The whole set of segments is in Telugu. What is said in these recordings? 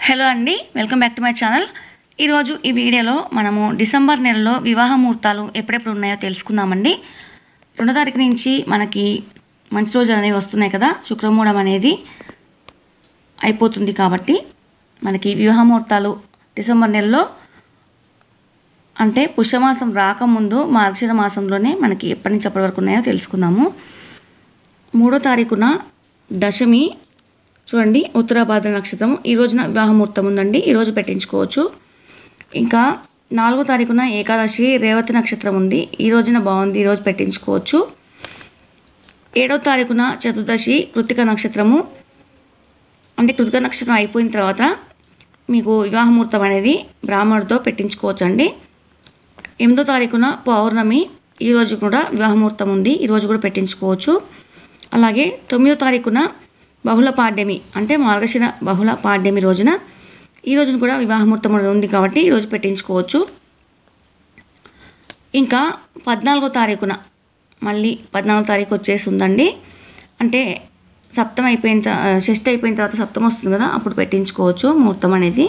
హలో అండి welcome back to my channel ఈరోజు ఈ వీడియోలో మనము డిసెంబర్ నెలలో వివాహ ముహూర్తాలు ఎప్పుడెప్పుడు ఉన్నాయో తెలుసుకుందామండి రెండో తారీఖు నుంచి మనకి మంచి రోజులు అనేవి వస్తున్నాయి కదా శుక్రమూఢం అనేది అయిపోతుంది కాబట్టి మనకి వివాహ ముహూర్తాలు డిసెంబర్ నెలలో అంటే పుష్యమాసం రాకముందు మార్గశిర మాసంలోనే మనకి ఎప్పటి నుంచి ఎప్పటి వరకు ఉన్నాయో తెలుసుకుందాము మూడో తారీఖున దశమి చూడండి ఉత్తరాభాద్ర నక్షత్రం ఈ రోజున వివాహ ముహూర్తం ఉందండి ఈరోజు పెట్టించుకోవచ్చు ఇంకా నాలుగో తారీఖున ఏకాదశి రేవతి నక్షత్రం ఉంది ఈ రోజున బాగుంది ఈరోజు పెట్టించుకోవచ్చు ఏడో తారీఖున చతుర్దశి కృతిక నక్షత్రము అంటే కృతిక నక్షత్రం అయిపోయిన తర్వాత మీకు వివాహ ముహూర్తం అనేది బ్రాహ్మణుడితో పెట్టించుకోవచ్చు అండి ఎనిమిదో తారీఖున పౌర్ణమి ఈ రోజు కూడా వివాహ ముహూర్తం ఉంది ఈ రోజు కూడా పెట్టించుకోవచ్చు అలాగే తొమ్మిదో తారీఖున బహుళ పాడ్యమి అంటే మార్గశిర బహుళ పాడ్యమి రోజున ఈ రోజున కూడా వివాహ ముహూర్తం అనేది ఉంది కాబట్టి ఈరోజు పెట్టించుకోవచ్చు ఇంకా పద్నాలుగో తారీఖున మళ్ళీ పద్నాలుగో తారీఖు వచ్చేసి ఉందండి అంటే సప్తం అయిపోయిన త- షష్ఠి అయిపోయిన తర్వాత సప్తం వస్తుంది కదా అప్పుడు పెట్టించుకోవచ్చు ముహూర్తం అనేది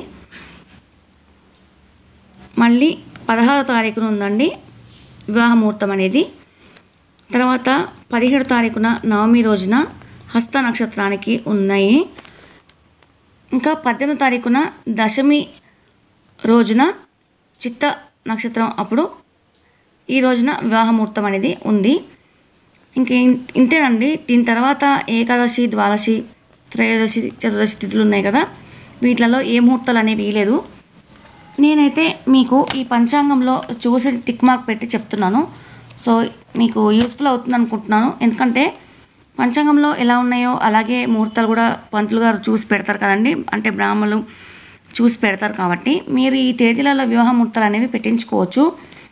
మళ్ళీ పదహారో తారీఖున ఉందండి వివాహ ముహూర్తం అనేది తర్వాత పదిహేడు తారీఖున నవమి రోజున హస్త నక్షత్రానికి ఉన్నాయి ఇంకా పద్దెనిమిది తారీఖున దశమి రోజున చిత్త నక్షత్రం అప్పుడు ఈ రోజున వివాహ ముహూర్తం అనేది ఉంది ఇంక ఇన్- ఇంతేనండి దీని తర్వాత ఏకాదశి ద్వాదశి త్రయోదశి చతుర్దశి తిథులు ఉన్నాయి కదా వీటిలలో ఏ ముహూర్తాలు అనేవి లేదు నేనైతే మీకు ఈ పంచాంగంలో చూసి టిక్ మార్క్ పెట్టి చెప్తున్నాను సో మీకు యూస్ఫుల్ అవుతుంది అనుకుంటున్నాను ఎందుకంటే పంచాంగంలో ఎలా ఉన్నాయో అలాగే ముహూర్తాలు కూడా పంతులు గారు చూసి పెడతారు కదండి అంటే బ్రాహ్మణులు చూసి పెడతారు కాబట్టి మీరు ఈ తేదీలలో వివాహ ముహూర్తాలు అనేవి పెట్టించుకోవచ్చు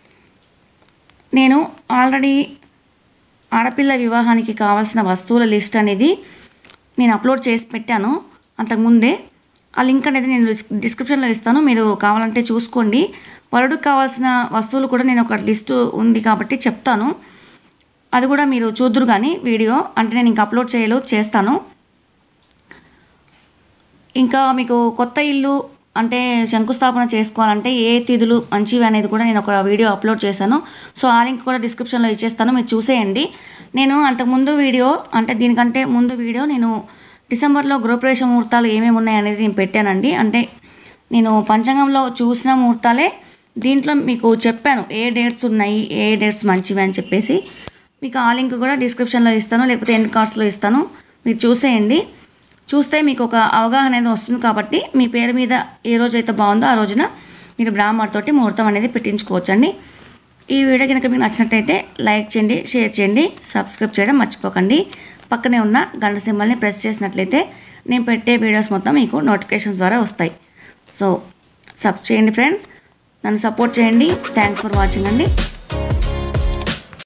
నేను ఆల్రెడీ ఆడపిల్ల వివాహానికి కావాల్సిన వస్తువుల లిస్ట్ అనేది నేను అప్లోడ్ చేసి పెట్టాను అంతకుముందే ఆ లింక్ అనేది నేను డిస్- డిస్క్రిప్షన్లో ఇస్తాను మీరు కావాలంటే చూసుకోండి వరుడికి కావాల్సిన వస్తువులు కూడా నేను ఒక లిస్టు ఉంది కాబట్టి చెప్తాను అది కూడా మీరు చూద్దరు కానీ వీడియో అంటే నేను ఇంకా అప్లోడ్ చేయలేదు చేస్తాను ఇంకా మీకు కొత్త ఇల్లు అంటే శంకుస్థాపన చేసుకోవాలంటే ఏ తిథులు మంచివి అనేది కూడా నేను ఒక వీడియో అప్లోడ్ చేశాను సో ఆ లింక్ కూడా డిస్క్రిప్షన్లో ఇచ్చేస్తాను మీరు చూసేయండి నేను అంతకుముందు వీడియో అంటే దీనికంటే ముందు వీడియో నేను డిసెంబర్లో గృహప్రవేశ ముహూర్తాలు ఏమేమి ఉన్నాయి అనేది నేను పెట్టానండి అంటే నేను పంచాంగంలో చూసిన ముహూర్తాలే దీంట్లో మీకు చెప్పాను ఏ డేట్స్ ఉన్నాయి ఏ డేట్స్ మంచివి అని చెప్పేసి మీకు ఆ లింక్ కూడా డిస్క్రిప్షన్లో ఇస్తాను లేకపోతే ఎండ్ కార్డ్స్లో ఇస్తాను మీరు చూసేయండి చూస్తే మీకు ఒక అవగాహన అనేది వస్తుంది కాబట్టి మీ పేరు మీద ఏ రోజు అయితే బాగుందో ఆ రోజున మీరు బ్రాహ్మణతోటి ముహూర్తం అనేది పెట్టించుకోవచ్చు అండి ఈ వీడియో కనుక మీకు నచ్చినట్టయితే లైక్ చేయండి షేర్ చేయండి సబ్స్క్రైబ్ చేయడం మర్చిపోకండి పక్కనే ఉన్న గంట సింబల్ని ప్రెస్ చేసినట్లయితే నేను పెట్టే వీడియోస్ మొత్తం మీకు నోటిఫికేషన్స్ ద్వారా వస్తాయి సో సబ్ చేయండి ఫ్రెండ్స్ నన్ను సపోర్ట్ చేయండి థ్యాంక్స్ ఫర్ వాచింగ్ అండి